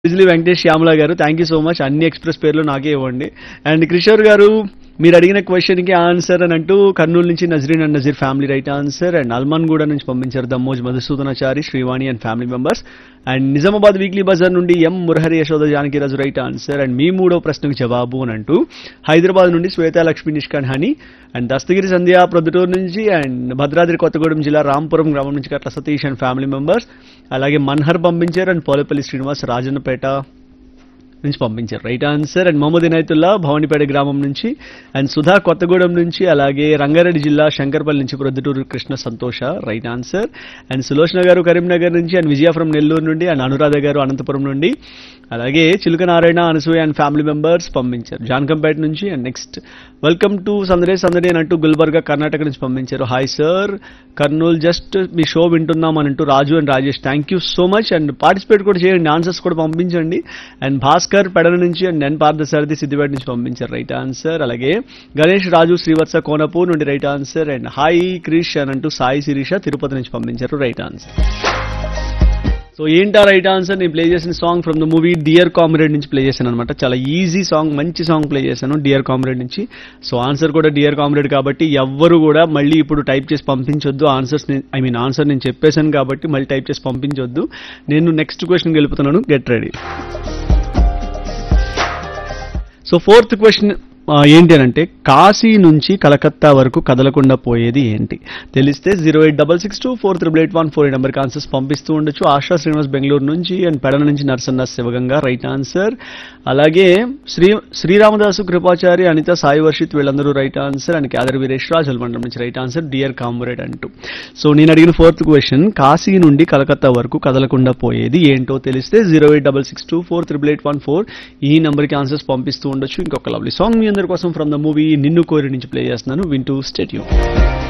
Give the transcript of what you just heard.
బిజిలీ వెంకటేష్ శ్యామల గారు thank you so much అన్ని express పేర్లు నాకే ఇవ్వండి అండ్ కిషోర్ గారు మీరు అడిగిన క్వశ్చన్ కి ఆన్సర్ అని అంటూ కర్నూలు నుంచి Nazreen and Nazir family right answer and Almanguda నుంచి పంపించారు Dammoj Madhusudanachari Srivani and family members and Nizamabad weekly బజార్ నుండి M Murahari Yashoda Janakiraju right answer and మీ మూడో ప్రశ్నకు జవాబు అని అంటూ హైదరాబాద్ నుండి శ్వేత లక్ష్మీ నిష్కాన్ హని అండ్ దస్తగిరి సంధ్య ప్రొద్దుటూరు నుంచి అండ్ భద్రాద్రి కొత్తగూడెం జిల్లా రాంపురం గ్రామం నుంచి Katla Satish and family members అలాగే మన్హర్ పంపించారు అండ్ పోలేపల్లి శ్రీనివాస్ రాజన్నపేట నుంచి పంపించారు right answer and Mohammed Inayatullah Bhavanipet గ్రామం నుంచి అండ్ సుధా కొత్తగూడెం నుంచి అలాగే రంగారెడ్డి జిల్లా శంకర్పల్లి నుంచి ప్రొద్దుటూరు కృష్ణ సంతోష రైట్ ఆన్సర్ అండ్ సులోచన గారు కరీంనగర్ నుంచి అండ్ విజయ ఫ్రమ్ నెల్లూరు నుండి అండ్ అనురాధ గారు అనంతపురం నుండి అలాగే Chiluka Narayana Anasuya and family members పంపించారు జాన్కంపేట నుంచి అండ్ నెక్స్ట్ వెల్కమ్ టు సందడే సందడి అని అంటూ గుల్బర్గా కర్ణాటక నుంచి పంపించారు హాయ్ సార్ కర్నూలు జస్ట్ మీ షో వింటున్నాం అని అంటూ Raju and Rajesh thank you so much and participate కూడా చేయండి ఆన్సర్స్ కూడా పంపించండి అండ్ భాస్కర్ పెడల నుంచి అండ్ నెన్ పార్థసారథి సిద్దిపేట నుంచి పంపించారు రైట్ ఆన్సర్ అలాగే గణేష్ రాజు శ్రీవత్స కోనపూర్ నుండి right answer and hi Krish అని అంటూ సాయి శిరీష తిరుపతి నుంచి పంపించారు రైట్ ఆన్సర్ సో ఏంటా రైట్ ఆన్సర్ నేను ప్లే చేసిన song from the movie Dear Comrade నుంచి ప్లే చేశాను అనమాట చాలా ఈజీ సాంగ్ మంచి సాంగ్ ప్లే చేశాను డియర్ కామ్రేడ్ నుంచి సో ఆన్సర్ కూడా డియర్ కామ్రేడ్ కాబట్టి ఎవ్వరు కూడా మళ్ళీ ఇప్పుడు టైప్ చేసి పంపించొద్దు ఆన్సర్స్ ఐ మీన్ ఆన్సర్ నేను చెప్పేశాను కాబట్టి మళ్ళీ టైప్ చేసి పంపించొద్దు నేను నెక్స్ట్ క్వశ్చన్ గెలుపుతున్నాను get ready so fourth question ఏంటి అని అంటే కాశీ నుంచి కలకత్తా వరకు కదలకుండా పోయేది ఏంటి తెలిస్తే zero eight double six two four triple eight one four నెంబర్కి ఆన్సర్స్ పంపిస్తూ ఉండొచ్చు ఆశా శ్రీనివాస్ బెంగళూరు నుంచి అండ్ పెడల నుంచి నరసన్న శివగంగా రైట్ ఆన్సర్ అలాగే శ్రీ శ్రీరామదాసు కృపాచారి అనిత సాయి వర్షిత్ వీళ్ళందరూ right answer and Kedar Veeresh Raj మండలం నుంచి రైట్ ఆన్సర్ డియర్ కామ్రేడ్ అంటూ సో నేను అడిగిన ఫోర్త్ క్వశ్చన్ కాశీ నుండి కలకత్తా వరకు కదలకుండా పోయేది ఏంటో తెలిస్తే zero eight double six two four triple eight one four ఈ నెంబర్కి ఆన్సర్స్ పంపిస్తూ ఉండొచ్చు ఇంకొక లవ్లీ సాంగ్ మీ అందరి కోసం ఫ్రమ్ ద మూవీ నిన్ను కోరి నుంచి ప్లే చేస్తున్నాను వింటూ స్టేట్యూ